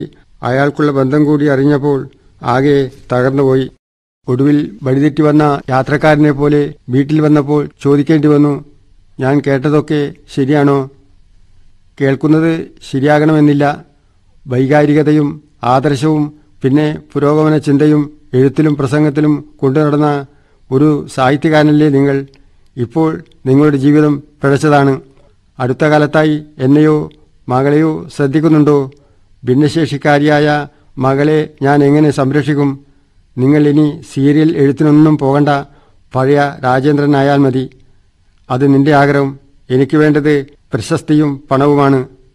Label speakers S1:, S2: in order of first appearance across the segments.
S1: അയാൾക്കുള്ള ബന്ധം കൂടി അറിഞ്ഞപ്പോൾ ആകെ തകർന്നുപോയി ഒടുവിൽ വഴിതെറ്റി വന്ന യാത്രക്കാരനെ പോലെ വീട്ടിൽ വന്നപ്പോൾ ചോദിക്കേണ്ടി വന്നു ഞാൻ കേട്ടതൊക്കെ ശരിയാണോ കേൾക്കുന്നത് ശരിയാകണമെന്നില്ല വൈകാരികതയും ആദർശവും പിന്നെ പുരോഗമന ചിന്തയും എഴുത്തിലും പ്രസംഗത്തിലും കൊണ്ടുനടന്ന ഒരു സാഹിത്യകാരനല്ലേ നിങ്ങൾ ഇപ്പോൾ നിങ്ങളുടെ ജീവിതം പിഴച്ചതാണ് അടുത്ത കാലത്തായി എന്നെയോ മകളെയോ ശ്രദ്ധിക്കുന്നുണ്ടോ ഭിന്നശേഷിക്കാരിയായ മകളെ ഞാൻ എങ്ങനെ സംരക്ഷിക്കും നിങ്ങൾ ഇനി സീരിയൽ എഴുത്തിനൊന്നും പോകണ്ട പഴയ രാജേന്ദ്രനായാൽ മതി അത് നിന്റെ ആഗ്രഹം എനിക്ക് വേണ്ടത് പ്രശസ്തിയും പണവുമാണ്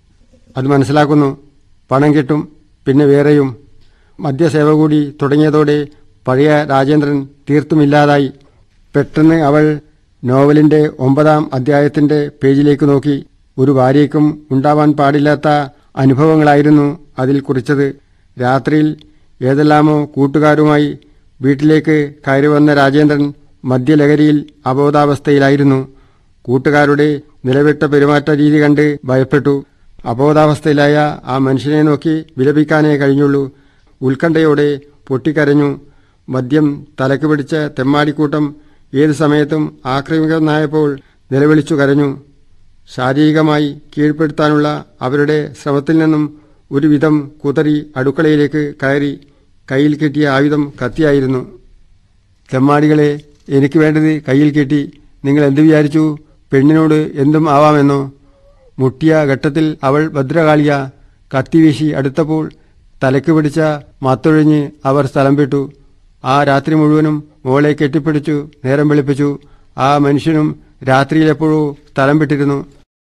S1: അത് മനസ്സിലാക്കുന്നു പണം കിട്ടും പിന്നെ വേറെയും മദ്യസേവ കൂടി തുടങ്ങിയതോടെ പഴയ രാജേന്ദ്രൻ തീർത്തുമില്ലാതായി പെട്ടെന്ന് അവൾ നോവലിന്റെ ഒമ്പതാം അധ്യായത്തിന്റെ പേജിലേക്ക് നോക്കി ഒരു ഭാര്യയ്ക്കും ഉണ്ടാവാൻ പാടില്ലാത്ത അനുഭവങ്ങളായിരുന്നു അതിൽ കുറിച്ചത് രാത്രിയിൽ ഏതെല്ലാമോ കൂട്ടുകാരുമായി വീട്ടിലേക്ക് കയറി വന്ന രാജേന്ദ്രൻ മദ്യലഹരിയിൽ അബോധാവസ്ഥയിലായിരുന്നു കൂട്ടുകാരുടെ നിലവിട്ട പെരുമാറ്റ രീതി കണ്ട് ഭയപ്പെട്ടു അബോധാവസ്ഥയിലായ ആ മനുഷ്യനെ നോക്കി വിലപിക്കാനേ കഴിഞ്ഞുള്ളൂ ഉത്കണ്ഠയോടെ പൊട്ടിക്കരഞ്ഞു മദ്യം തലക്ക് പിടിച്ച തെമ്മാടിക്കൂട്ടം ഏതു സമയത്തും ആക്രമിക്കുന്നതായപ്പോൾ നിലവിളിച്ചു കരഞ്ഞു ശാരീരികമായി കീഴ്പ്പെടുത്താനുള്ള അവരുടെ ശ്രമത്തിൽ നിന്നും ഒരുവിധം കുതറി അടുക്കളയിലേക്ക് കയറി കയ്യിൽ കിട്ടിയ ആയുധം കത്തിയായിരുന്നു തെമ്മാടികളെ എനിക്ക് വേണ്ടത് കയ്യിൽ കിട്ടി നിങ്ങൾ എന്ത് വിചാരിച്ചു പെണ്ണിനോട് എന്തും ആവാമെന്നോ മുട്ടിയ ഘട്ടത്തിൽ അവൾ ഭദ്രകാളിയ കത്തിവീശി അടുത്തപ്പോൾ തലക്ക് പിടിച്ച മത്തൊഴിഞ്ഞ് അവർ സ്ഥലം വിട്ടു ആ രാത്രി മുഴുവനും മോളെ കെട്ടിപ്പിടിച്ചു നേരം വെളുപ്പിച്ചു ആ മനുഷ്യനും രാത്രിയിലെപ്പോഴോ സ്ഥലം വിട്ടിരുന്നു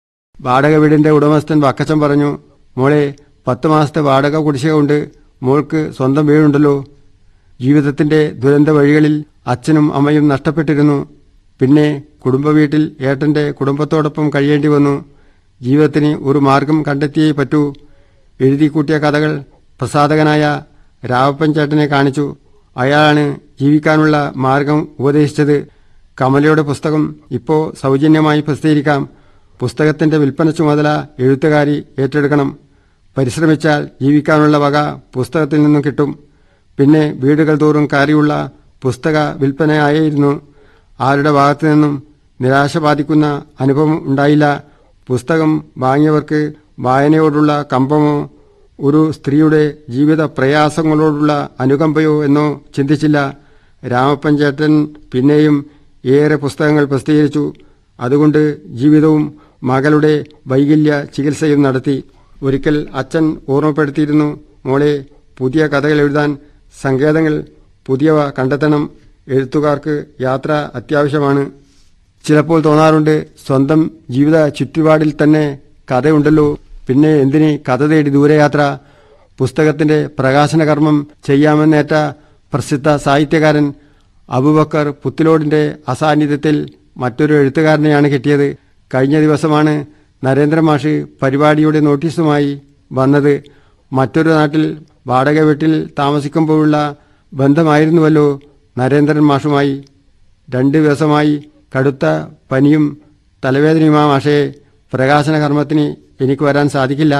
S1: വാടക വീടിന്റെ ഉടമസ്ഥൻ വക്കച്ചൻ പറഞ്ഞു മോളെ പത്ത് മാസത്തെ വാടക കുടിശ്ശിക കൊണ്ട് മോൾക്ക് സ്വന്തം വീടുണ്ടല്ലോ ജീവിതത്തിന്റെ ദുരന്ത വഴികളിൽ അച്ഛനും അമ്മയും നഷ്ടപ്പെട്ടിരുന്നു പിന്നെ കുടുംബ വീട്ടിൽ ഏട്ടന്റെ കുടുംബത്തോടൊപ്പം കഴിയേണ്ടി വന്നു ജീവിതത്തിന് ഒരു മാർഗം കണ്ടെത്തിയേ പറ്റൂ എഴുതിക്കൂട്ടിയ കഥകൾ പ്രസാധകനായ രാവപ്പൻ ചേട്ടനെ കാണിച്ചു അയാളാണ് ജീവിക്കാനുള്ള മാർഗം ഉപദേശിച്ചത് കമലയുടെ പുസ്തകം ഇപ്പോ സൗജന്യമായി പ്രസിദ്ധീകരിക്കാം പുസ്തകത്തിന്റെ വിൽപ്പന ചുമതല എഴുത്തുകാരി ഏറ്റെടുക്കണം പരിശ്രമിച്ചാൽ ജീവിക്കാനുള്ള വക പുസ്തകത്തിൽ നിന്നും കിട്ടും പിന്നെ വീടുകൾ തോറും കയറിയുള്ള പുസ്തക വിൽപ്പനയായിരുന്നു ആരുടെ ഭാഗത്തു നിന്നും നിരാശ ബാധിക്കുന്ന അനുഭവം ഉണ്ടായില്ല പുസ്തകം വാങ്ങിയവർക്ക് വായനയോടുള്ള കമ്പമോ ഒരു സ്ത്രീയുടെ ജീവിത പ്രയാസങ്ങളോടുള്ള അനുകമ്പയോ എന്നോ ചിന്തിച്ചില്ല രാമപ്പൻ ചേട്ടൻ പിന്നെയും ഏറെ പുസ്തകങ്ങൾ പ്രസിദ്ധീകരിച്ചു അതുകൊണ്ട് ജീവിതവും മകളുടെ വൈകല്യ ചികിത്സയും നടത്തി ഒരിക്കൽ അച്ഛൻ ഓർമ്മപ്പെടുത്തിയിരുന്നു മോളെ പുതിയ കഥകൾ എഴുതാൻ സങ്കേതങ്ങൾ പുതിയവ കണ്ടെത്തണം എഴുത്തുകാർക്ക് യാത്ര അത്യാവശ്യമാണ് ചിലപ്പോൾ തോന്നാറുണ്ട് സ്വന്തം ജീവിത ചുറ്റുപാടിൽ തന്നെ കഥയുണ്ടല്ലോ പിന്നെ എന്തിന് കഥ തേടി ദൂരയാത്ര പുസ്തകത്തിന്റെ പ്രകാശന കർമ്മം ചെയ്യാമെന്നേറ്റ പ്രസിദ്ധ സാഹിത്യകാരൻ അബുബക്കർ പുത്തിലോടിന്റെ അസാന്നിധ്യത്തിൽ മറ്റൊരു എഴുത്തുകാരനെയാണ് കിട്ടിയത് കഴിഞ്ഞ ദിവസമാണ് നരേന്ദ്രമാഷ് പരിപാടിയുടെ നോട്ടീസുമായി വന്നത് മറ്റൊരു നാട്ടിൽ വാടക വീട്ടിൽ താമസിക്കുമ്പോഴുള്ള ബന്ധമായിരുന്നുവല്ലോ നരേന്ദ്രൻ മാഷുമായി രണ്ട് ദിവസമായി കടുത്ത പനിയും തലവേദനയുമാ മാഷേ പ്രകാശന കർമ്മത്തിന് എനിക്ക് വരാൻ സാധിക്കില്ല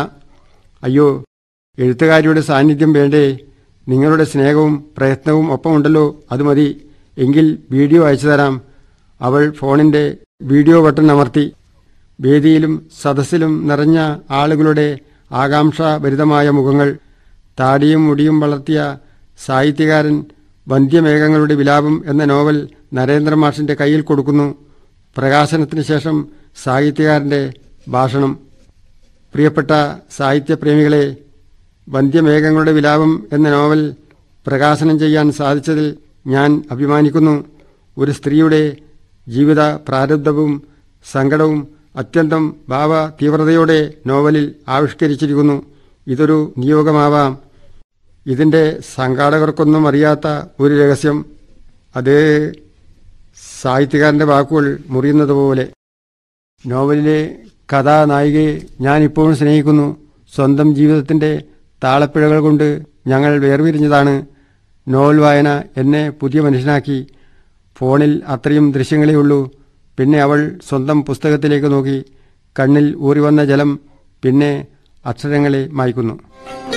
S1: അയ്യോ എഴുത്തുകാരിയുടെ സാന്നിധ്യം വേണ്ടേ നിങ്ങളുടെ സ്നേഹവും പ്രയത്നവും ഒപ്പമുണ്ടല്ലോ അത് മതി എങ്കിൽ വീഡിയോ അയച്ചു തരാം അവൾ ഫോണിന്റെ വീഡിയോ ബട്ടൺ അമർത്തി വേദിയിലും സദസ്സിലും നിറഞ്ഞ ആളുകളുടെ ആകാംക്ഷാഭരിതമായ മുഖങ്ങൾ താടിയും മുടിയും വളർത്തിയ സാഹിത്യകാരൻ വന്ധ്യമേഘങ്ങളുടെ വിലാപം എന്ന നോവൽ നരേന്ദ്രമാഷിന്റെ കയ്യിൽ കൊടുക്കുന്നു പ്രകാശനത്തിന് ശേഷം സാഹിത്യകാരന്റെ ഭാഷണം പ്രിയപ്പെട്ട സാഹിത്യപ്രേമികളെ വന്ധ്യമേഘങ്ങളുടെ വിലാപം എന്ന നോവൽ പ്രകാശനം ചെയ്യാൻ സാധിച്ചതിൽ ഞാൻ അഭിമാനിക്കുന്നു ഒരു സ്ത്രീയുടെ ജീവിത പ്രാരബ്ധവും സങ്കടവും അത്യന്തം ഭാവ തീവ്രതയോടെ നോവലിൽ ആവിഷ്കരിച്ചിരിക്കുന്നു ഇതൊരു നിയോഗമാവാം ഇതിന്റെ സംഘാടകർക്കൊന്നും അറിയാത്ത ഒരു രഹസ്യം അത് സാഹിത്യകാരന്റെ വാക്കുകൾ മുറിയുന്നത് പോലെ നോവലിലെ കഥാനായികയെ ഞാൻ ഇപ്പോഴും സ്നേഹിക്കുന്നു സ്വന്തം ജീവിതത്തിന്റെ താളപ്പിഴകൾ കൊണ്ട് ഞങ്ങൾ വേർപിരിഞ്ഞതാണ് നോവൽ വായന എന്നെ പുതിയ മനുഷ്യനാക്കി ഫോണിൽ അത്രയും ദൃശ്യങ്ങളേ ഉള്ളൂ പിന്നെ അവൾ സ്വന്തം പുസ്തകത്തിലേക്ക് നോക്കി കണ്ണിൽ ഊറി വന്ന ജലം പിന്നെ അക്ഷരങ്ങളെ മായ്ക്കുന്നു